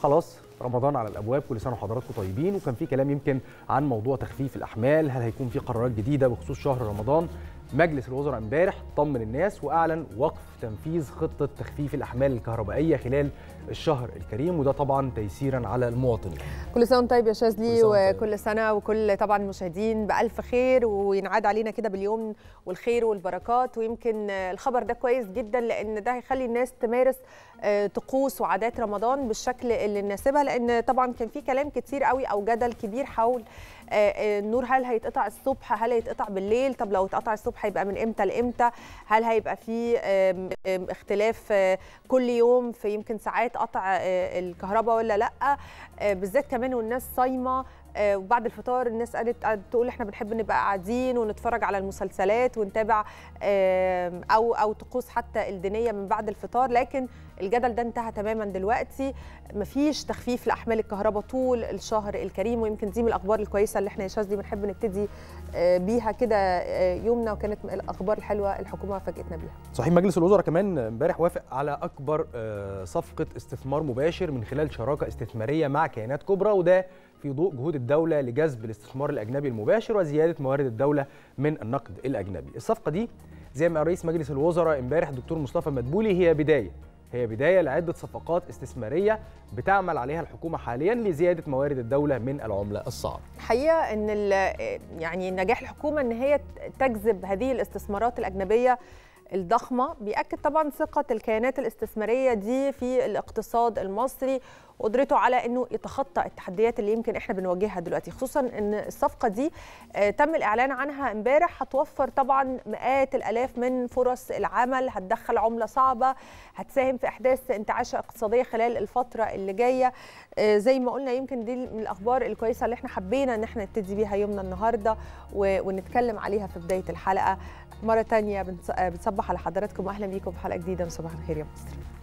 خلاص رمضان على الابواب كل سنه وحضراتكم طيبين وكان في كلام يمكن عن موضوع تخفيف الاحمال هل هيكون في قرارات جديده بخصوص شهر رمضان مجلس الوزراء امبارح طمن الناس واعلن وقف تنفيذ خطه تخفيف الاحمال الكهربائيه خلال الشهر الكريم وده طبعا تيسيرا على المواطنين كل سنه وانت طيب يا شاذلي كل سنة وأنت طيب. وكل سنه وكل طبعا المشاهدين بالف خير وينعاد علينا كده باليوم والخير والبركات ويمكن الخبر ده كويس جدا لان ده هيخلي الناس تمارس آه، طقوس وعادات رمضان بالشكل اللي يناسبها لان طبعا كان في كلام كتير قوي او جدل كبير حول آه، آه، النور هل هيتقطع الصبح هل هيتقطع بالليل طب لو اتقطع الصبح هيبقى من امتى لامتى هل هيبقى في آم، آم، اختلاف آه، كل يوم في يمكن ساعات قطع آه، الكهرباء ولا لا آه، بالذات كمان والناس صايمه آه، وبعد الفطار الناس قالت قعدت تقول احنا بنحب نبقى قاعدين ونتفرج على المسلسلات ونتابع آم، او او طقوس حتى الدينيه من بعد الفطار لكن الجدل ده انتهى تماما دلوقتي مفيش تخفيف لاحمال الكهرباء طول الشهر الكريم ويمكن دي من الاخبار الكويسه اللي احنا يا شاذلي بنحب نبتدي آه، بيها كده آه، يومنا وكانت من الاخبار الحلوه الحكومه فاجئتنا بيها صحيح مجلس الوزراء كمان امبارح وافق على اكبر آه، صفقه استثمار مباشر من خلال شراكه استثماريه مع كيانات كبرى وده في ضوء جهود الدوله لجذب الاستثمار الاجنبي المباشر وزياده موارد الدوله من النقد الاجنبي الصفقه دي زي ما قال رئيس مجلس الوزراء امبارح الدكتور مصطفى مدبولي هي بدايه هي بدايه لعده صفقات استثماريه بتعمل عليها الحكومه حاليا لزياده موارد الدوله من العمله الصعبه الحقيقه ان ال- يعني نجاح الحكومه ان هي تجذب هذه الاستثمارات الاجنبيه الضخمه بياكد طبعا ثقه الكيانات الاستثماريه دي في الاقتصاد المصري وقدرته على انه يتخطى التحديات اللي يمكن احنا بنواجهها دلوقتي خصوصا ان الصفقه دي آه، تم الاعلان عنها امبارح هتوفر طبعا مئات الالاف من فرص العمل هتدخل عمله صعبه هتساهم في احداث انتعاشه اقتصاديه خلال الفتره اللي جايه آه، زي ما قلنا يمكن دي من الاخبار الكويسه اللي احنا حبينا ان احنا نبتدي بيها يومنا النهارده و- ونتكلم عليها في بدايه الحلقه مره تانية بنص- آه، بنصبح على حضراتكم واهلا بيكم في حلقه جديده من صباح الخير يا مصر